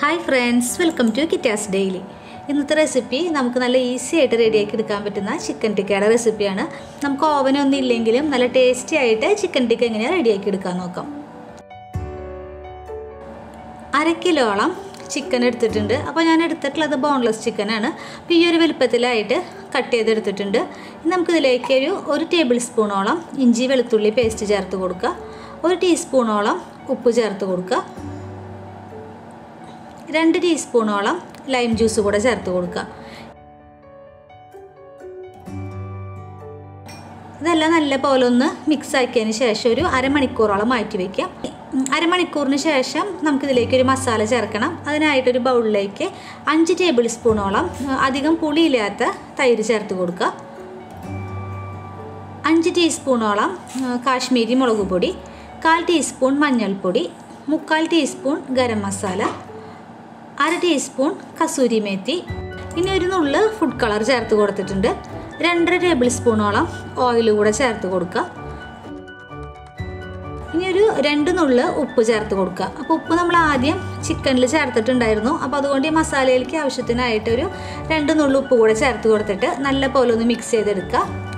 hi friends welcome to കിറ്റാസ് daily ഇന്നത്തെ recipe നമുക്ക് നല്ല ഈസി ആയിട്ട് റെഡിയാക്കി എടുക്കാൻ പറ്റുന്ന ചിക്കൻ ടിക്കയുടെ റെസിപ്പിയാണ് നമുക്ക് ഓവനൊന്നും ഇല്ലെങ്കിലും നല്ല ടേസ്റ്റി ആയിട്ട് ചിക്കൻ ടിക്ക എങ്ങനെയാണ് റെഡിയാക്കി എടുക്കാൻ നോക്കാം അര കിലോളം ചിക്കൻ എടുത്തിട്ടുണ്ട് അപ്പോൾ ഞാൻ എടുത്തിട്ടുള്ളത് ബോൺലെസ് ചിക്കനാണ് അപ്പോൾ ഈ ഒരു വലുപ്പത്തിലായിട്ട് കട്ട് ചെയ്തെടുത്തിട്ടുണ്ട് ഇനി നമുക്കിതിലേക്ക് ഒരു ഒരു ടേബിൾ സ്പൂണോളം ഇഞ്ചി വെളുത്തുള്ളി പേസ്റ്റ് ചേർത്ത് കൊടുക്കുക ഒരു ടീസ്പൂണോളം ഉപ്പ് ചേർത്ത് കൊടുക്കുക രണ്ട് ടീസ്പൂണോളം ലൈം ജ്യൂസ് കൂടെ ചേർത്ത് കൊടുക്കുക ഇതെല്ലാം നല്ല പോലെ ഒന്ന് മിക്സ് ആക്കിയതിന് ശേഷം ഒരു അരമണിക്കൂറോളം മാറ്റി വയ്ക്കാം അരമണിക്കൂറിന് ശേഷം നമുക്കിതിലേക്ക് ഒരു മസാല ചേർക്കണം അതിനായിട്ടൊരു ബൗളിലേക്ക് അഞ്ച് ടേബിൾ സ്പൂണോളം അധികം പുളിയില്ലാത്ത തൈര് ചേർത്ത് കൊടുക്കുക അഞ്ച് ടീസ്പൂണോളം കാശ്മീരി മുളക് പൊടി കാൽ ടീസ്പൂൺ മഞ്ഞൾപ്പൊടി മുക്കാൽ ടീസ്പൂൺ ഗരം മസാല അര ടീസ്പൂൺ കസൂരി മേത്തി ഇനി ഒരു നുള്ള് ഫുഡ് കളർ ചേർത്ത് കൊടുത്തിട്ടുണ്ട് രണ്ടര ടേബിൾ സ്പൂണോളം ഓയിൽ കൂടെ ചേർത്ത് കൊടുക്കുക ഇനി ഒരു രണ്ട് നുള്ള് ഉപ്പ് ചേർത്ത് കൊടുക്കുക അപ്പോൾ ഉപ്പ് നമ്മൾ ആദ്യം ചിക്കനിൽ ചേർത്തിട്ടുണ്ടായിരുന്നു അപ്പോൾ അതുകൊണ്ട് ഈ മസാലയിലേക്ക് ആവശ്യത്തിനായിട്ടൊരു രണ്ട് നുള്ളു ഉപ്പ് കൂടെ ചേർത്ത് കൊടുത്തിട്ട് നല്ല പോലെ ഒന്ന് മിക്സ് ചെയ്തെടുക്കുക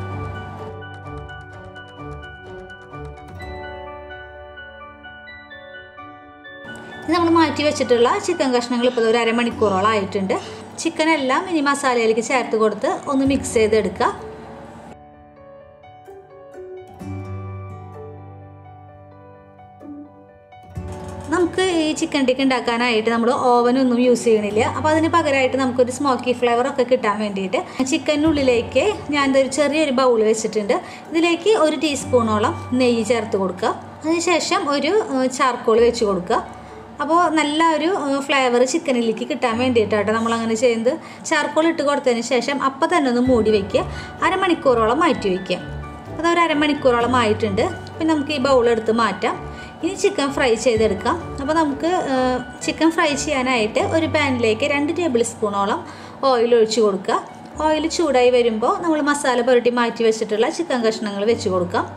ഇത് നമ്മൾ മാറ്റി വെച്ചിട്ടുള്ള ചിക്കൻ കഷ്ണങ്ങൾ ഇപ്പോൾ ഒരു അരമണിക്കൂറോളം ആയിട്ടുണ്ട് ചിക്കൻ എല്ലാം ഇനി മസാലയിലേക്ക് ചേർത്ത് കൊടുത്ത് ഒന്ന് മിക്സ് ചെയ്തെടുക്കുക നമുക്ക് ഈ ചിക്കൻ ടിക്ക ഉണ്ടാക്കാനായിട്ട് നമ്മൾ ഓവനൊന്നും യൂസ് ചെയ്യണില്ല അപ്പോൾ അതിന് പകരമായിട്ട് നമുക്കൊരു സ്മോക്കി ഫ്ലേവർ ഒക്കെ കിട്ടാൻ വേണ്ടിയിട്ട് ചിക്കനുള്ളിലേക്ക് ഞാൻ ഒരു ചെറിയൊരു ബൗൾ വെച്ചിട്ടുണ്ട് ഇതിലേക്ക് ഒരു ടീസ്പൂണോളം നെയ്യ് ചേർത്ത് കൊടുക്കുക അതിനുശേഷം ഒരു ചാർക്കോൾ വെച്ച് കൊടുക്കുക അപ്പോൾ നല്ല ഒരു ഫ്ലേവർ ചിക്കനിലേക്ക് കിട്ടാൻ വേണ്ടിയിട്ടാട്ടോ നമ്മൾ അങ്ങനെ ചെയ്യുന്നത് ചാർക്കോൾ ഇട്ട് കൊടുത്തതിന് ശേഷം അപ്പോൾ തന്നെ ഒന്ന് മൂടി വയ്ക്കുക അരമണിക്കൂറോളം മാറ്റി വയ്ക്കുക അത് ഒരു അരമണിക്കൂറോളം ആയിട്ടുണ്ട് പിന്നെ നമുക്ക് ഈ ബൗൾ എടുത്ത് മാറ്റാം ഇനി ചിക്കൻ ഫ്രൈ ചെയ്തെടുക്കാം അപ്പോൾ നമുക്ക് ചിക്കൻ ഫ്രൈ ചെയ്യാനായിട്ട് ഒരു പാനിലേക്ക് രണ്ട് ടേബിൾ സ്പൂണോളം ഓയിൽ ഒഴിച്ച് കൊടുക്കുക ഓയിൽ ചൂടായി വരുമ്പോൾ നമ്മൾ മസാല പുരട്ടി മാറ്റി വെച്ചിട്ടുള്ള ചിക്കൻ കഷ്ണങ്ങൾ വെച്ച് കൊടുക്കാം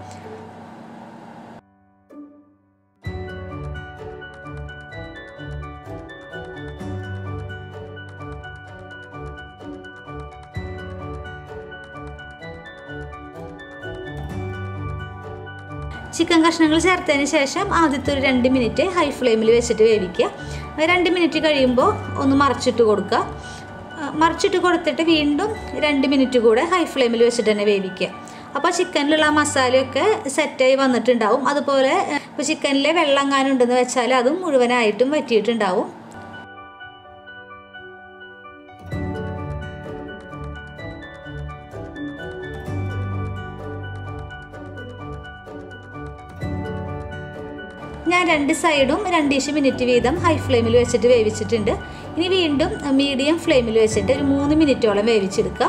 ചിക്കൻ കഷ്ണങ്ങൾ ചേർത്തതിന് ശേഷം ആദ്യത്തെ ഒരു രണ്ട് മിനിറ്റ് ഹൈ ഫ്ലെയിമിൽ വെച്ചിട്ട് വേവിക്കുക രണ്ട് മിനിറ്റ് കഴിയുമ്പോൾ ഒന്ന് മറച്ചിട്ട് കൊടുക്കുക മറിച്ചിട്ട് കൊടുത്തിട്ട് വീണ്ടും രണ്ട് മിനിറ്റ് കൂടെ ഹൈ ഫ്ലെയിമിൽ വെച്ചിട്ട് തന്നെ വേവിക്കുക അപ്പോൾ ചിക്കനിലുള്ള മസാലയൊക്കെ സെറ്റായി വന്നിട്ടുണ്ടാവും അതുപോലെ ഇപ്പോൾ ചിക്കനിലെ വെള്ളം എങ്ങാനുണ്ടെന്ന് വെച്ചാൽ അതും മുഴുവനായിട്ടും വറ്റിയിട്ടുണ്ടാവും ഞാൻ രണ്ട് സൈഡും രണ്ടീശ് മിനിറ്റ് വീതം ഹൈ ഫ്ലെയിമിൽ വെച്ചിട്ട് വേവിച്ചിട്ടുണ്ട് ഇനി വീണ്ടും മീഡിയം ഫ്ലെയിമിൽ വെച്ചിട്ട് ഒരു മൂന്ന് മിനിറ്റോളം വേവിച്ചെടുക്കുക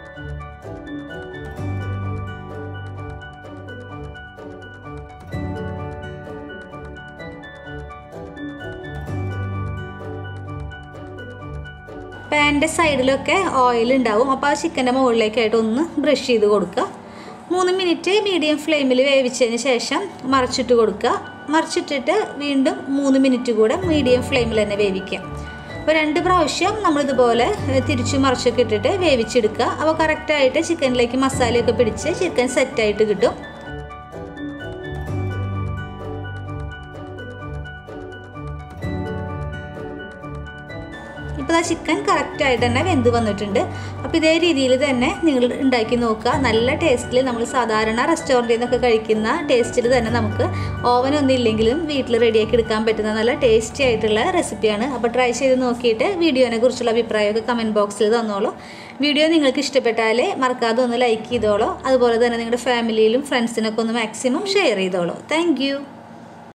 പാൻ്റെ സൈഡിലൊക്കെ ഓയിൽ ഉണ്ടാവും അപ്പോൾ ആ ചിക്കൻ്റെ മുകളിലേക്കായിട്ട് ഒന്ന് ബ്രഷ് ചെയ്ത് കൊടുക്കുക മൂന്ന് മിനിറ്റ് മീഡിയം ഫ്ലെയിമിൽ വേവിച്ചതിന് ശേഷം മറിച്ചിട്ട് കൊടുക്കുക മറിച്ചിട്ടിട്ട് വീണ്ടും മൂന്ന് മിനിറ്റ് കൂടെ മീഡിയം ഫ്ലെയിമിൽ തന്നെ വേവിക്കാം അപ്പോൾ രണ്ട് പ്രാവശ്യം നമ്മളിതുപോലെ തിരിച്ചു മറിച്ചൊക്കെ ഇട്ടിട്ട് വേവിച്ചെടുക്കുക അപ്പോൾ കറക്റ്റായിട്ട് ചിക്കനിലേക്ക് മസാലയൊക്കെ പിടിച്ച് ചിക്കൻ സെറ്റായിട്ട് കിട്ടും ഇപ്പോൾ ആ ചിക്കൻ കറക്റ്റായിട്ട് തന്നെ വെന്ത് വന്നിട്ടുണ്ട് അപ്പോൾ ഇതേ രീതിയിൽ തന്നെ നിങ്ങൾ ഉണ്ടാക്കി നോക്കുക നല്ല ടേസ്റ്റിൽ നമ്മൾ സാധാരണ റെസ്റ്റോറൻറ്റിൽ നിന്നൊക്കെ കഴിക്കുന്ന ടേസ്റ്റിൽ തന്നെ നമുക്ക് ഓവനൊന്നും ഇല്ലെങ്കിലും വീട്ടിൽ റെഡിയാക്കി എടുക്കാൻ പറ്റുന്ന നല്ല ടേസ്റ്റി ആയിട്ടുള്ള റെസിപ്പിയാണ് അപ്പോൾ ട്രൈ ചെയ്ത് നോക്കിയിട്ട് വീഡിയോനെ കുറിച്ചുള്ള അഭിപ്രായമൊക്കെ കമൻറ്റ് ബോക്സിൽ തന്നോളൂ വീഡിയോ നിങ്ങൾക്ക് ഇഷ്ടപ്പെട്ടാൽ മറക്കാതെ ഒന്ന് ലൈക്ക് ചെയ്തോളൂ അതുപോലെ തന്നെ നിങ്ങളുടെ ഫാമിലിയിലും ഫ്രണ്ട്സിനൊക്കെ ഒന്ന് മാക്സിമം ഷെയർ ചെയ്തോളൂ താങ്ക്